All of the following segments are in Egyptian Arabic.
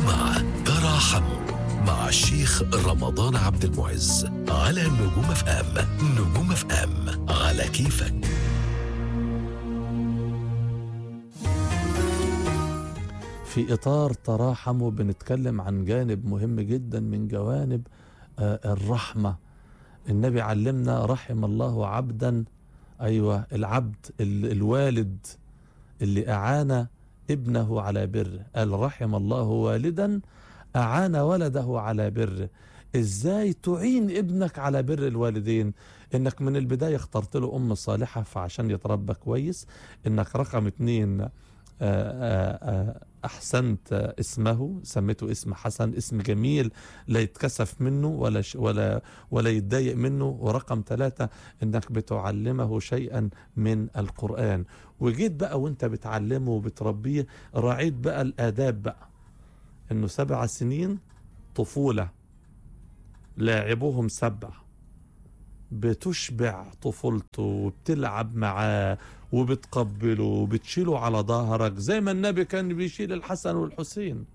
مع تراحموا مع الشيخ رمضان عبد المعز على نجوم اف ام نجوم اف ام على كيفك في إطار تراحموا بنتكلم عن جانب مهم جدا من جوانب آه، الرحمة النبي علمنا رحم الله عبدا أيوة العبد ال- الوالد اللي أعان ابنه على بره قال رحم الله والدا أعان ولده على بره ازاي تعين ابنك على بر الوالدين انك من البداية اخترت له ام صالحة فعشان يتربى كويس انك رقم اتنين آه، آه، آه، احسنت آه، اسمه سميته اسم حسن اسم جميل لا يتكسف منه ولا ش ولا ولا يتضايق منه ورقم ثلاثة انك بتعلمه شيئا من القرآن وجيت بقى وانت بتعلمه وبتربيه راعيت بقى الاداب بقى انه سبع سنين طفولة لاعبوهم سبع بتشبع طفولته وبتلعب معاه وبتقبله وبتشيله على ظهرك زي ما النبي كان بيشيل الحسن والحسين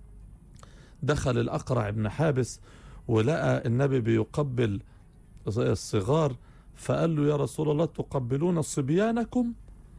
دخل الأقرع ابن حابس ولقى النبي بيقبل الصغار فقال له يا رسول الله تقبلون صبيانكم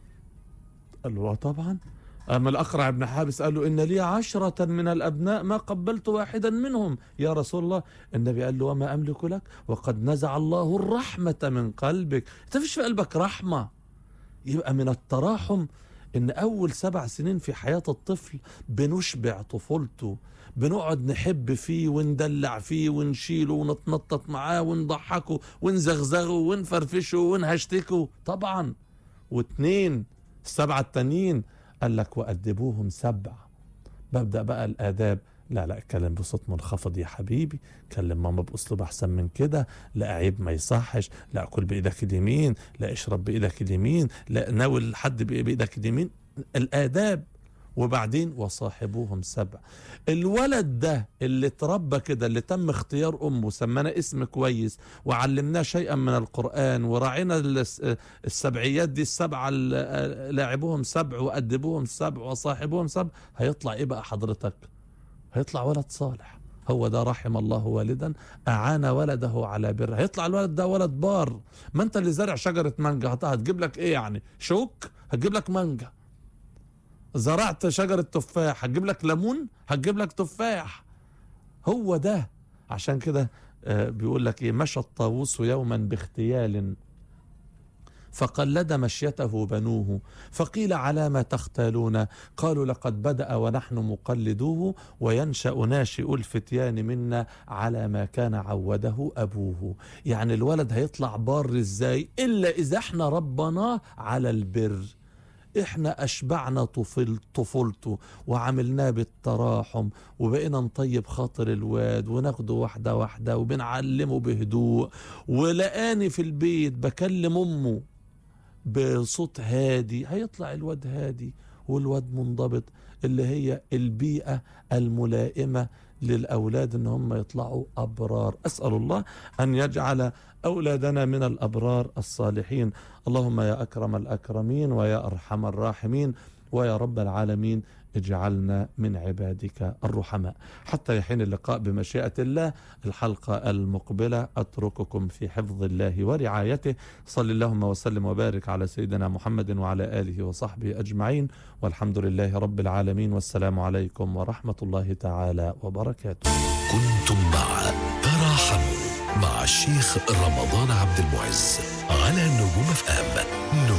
قال له آه طبعا أما الأقرع ابن حابس قال له إن لي عشرة من الأبناء ما قبلت واحدا منهم يا رسول الله النبي قال له وما أملك لك وقد نزع الله الرحمة من قلبك أنت فيش في قلبك رحمة يبقى من التراحم إن أول سبع سنين في حياة الطفل بنشبع طفولته بنقعد نحب فيه وندلع فيه ونشيله ونتنطط معاه ونضحكه ونزغزغه ونفرفشه ونهشتكه طبعا واتنين السبعة التانيين قال لك وأدبوهم سبع ببدأ بقى الآداب لا لا اتكلم بصوت منخفض يا حبيبي كلم ماما بأسلوب أحسن من كده لا عيب ما يصحش لا كل بإيدك اليمين لا اشرب بإيدك اليمين لا ناول حد بإ- بإيدك اليمين الآداب وبعدين وصاحبوهم سبع الولد ده اللي اتربى كده اللي تم اختيار امه سمانا اسم كويس وعلمناه شيئا من القران وراعينا الس- السبعيات دي السبعه ال- لاعبوهم سبع وادبوهم سبع وصاحبوهم سبع هيطلع ايه بقى حضرتك هيطلع ولد صالح هو ده رحم الله والدا أعان ولده على بره هيطلع الولد ده ولد بار ما انت اللي زارع شجرة مانجا هت- هتجيب لك ايه يعني شوك هتجيب لك مانجا زرعت شجرة تفاح هتجيب لك ليمون هتجيب لك تفاح هو ده عشان كده آه، بيقول لك ايه مشى الطاووس يوما باغتيال فقلد مشيته بنوه فقيل على ما تختالون قالوا لقد بدأ ونحن مقلدوه وينشأ ناشئ الفتيان منا على ما كان عوده أبوه يعني الولد هيطلع بار ازاي إلا إذا احنا ربناه على البر احنا اشبعنا طفل طفولته وعملناه بالتراحم وبقينا نطيب خاطر الواد وناخده واحدة واحدة وبنعلمه بهدوء ولقاني في البيت بكلم امه بصوت هادي هيطلع الواد هادي والواد منضبط اللي هي البيئة الملائمة للأولاد إن هم يطلعوا أبرار أسأل الله أن يجعل أولادنا من الأبرار الصالحين اللهم يا أكرم الأكرمين ويا أرحم الراحمين ويا رب العالمين اجعلنا من عبادك الرحماء حتى يحين اللقاء بمشيئة الله الحلقة المقبلة أترككم في حفظ الله ورعايته صل اللهم وسلم وبارك على سيدنا محمد وعلى آله وصحبه أجمعين والحمد لله رب العالمين والسلام عليكم ورحمة الله تعالى وبركاته كنتم مع تراحموا مع الشيخ رمضان عبد المعز على نجوم اف ام